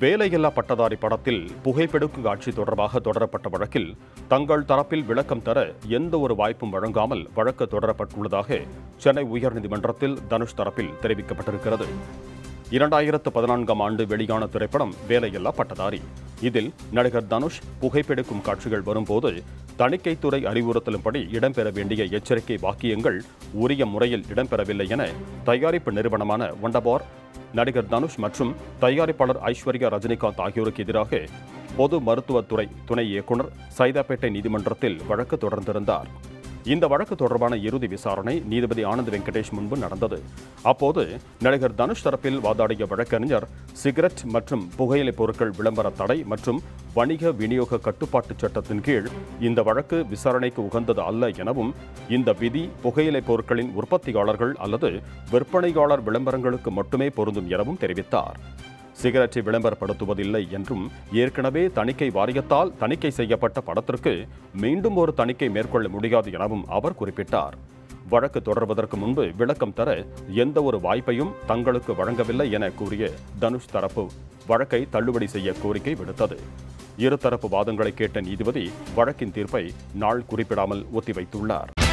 வேலையில்லா பட்டதாரி படத்தில் புகைப்பெடுக்கும் காட்சி தொடர்பாக தொடரப்பட்ட வழக்கில் தங்கள் தரப்பில் விளக்கம் தர எந்த ஒரு வாய்ப்பும் வழங்காமல் வழக்கு தொடரப்பட்டுள்ளதாக சென்னை உயர்நீதிமன்றத்தில் தனுஷ் தரப்பில் தெரிவிக்கப்பட்டிருக்கிறது இரண்டாயிரத்து பதினான்காம் ஆண்டு வெளியான திரைப்படம் வேலையில்லா பட்டதாரி இதில் நடிகர் தனுஷ் புகைப்பெடுக்கும் காட்சிகள் வரும்போது தணிக்கைத்துறை அறிவுறுத்தலும்படி இடம்பெற வேண்டிய எச்சரிக்கை வாக்கியங்கள் உரிய முறையில் இடம்பெறவில்லை என தயாரிப்பு நிறுவனமான ஒண்டபார் நடிகர் தனுஷ் மற்றும் தயாரிப்பாளர் ஐஸ்வர்யா ரஜினிகாந்த் ஆகியோருக்கு எதிராக பொது மருத்துவத்துறை துணை இயக்குனர் சைதாப்பேட்டை நீதிமன்றத்தில் வழக்கு தொடர்ந்திருந்தார் இந்த வழக்கு தொடர்பான இறுதி விசாரணை நீதிபதி ஆனந்த் வெங்கடேஷ் முன்பு நடந்தது அப்போது நடிகர் தனுஷ் தரப்பில் வாதாடிய வழக்கறிஞர் சிகரெட் மற்றும் புகையிலை பொருட்கள் விளம்பர தடை மற்றும் வணிக விநியோக கட்டுப்பாட்டுச் சட்டத்தின் கீழ் இந்த வழக்கு விசாரணைக்கு உகந்தது அல்ல எனவும் இந்த விதி புகையிலை பொருட்களின் உற்பத்தியாளர்கள் அல்லது விற்பனையாளர் விளம்பரங்களுக்கு மட்டுமே பொருந்தும் எனவும் தெரிவித்தார் சிகரெட்டை விளம்பரப்படுத்துவதில்லை என்றும் ஏற்கனவே தணிக்கை வாரியத்தால் தணிக்கை செய்யப்பட்ட படத்திற்கு மீண்டும் ஒரு தணிக்கை மேற்கொள்ள முடியாது எனவும் அவர் குறிப்பிட்டார் வழக்கு தொடர்வதற்கு முன்பு விளக்கம் தர எந்த ஒரு வாய்ப்பையும் தங்களுக்கு வழங்கவில்லை என கூறிய தனுஷ் தரப்பு வழக்கை தள்ளுபடி செய்ய கோரிக்கை விடுத்தது இருதரப்பு வாதங்களை கேட்ட நீதிபதி வழக்கின் தீர்ப்பை நாள் குறிப்பிடாமல் ஒத்திவைத்துள்ளார்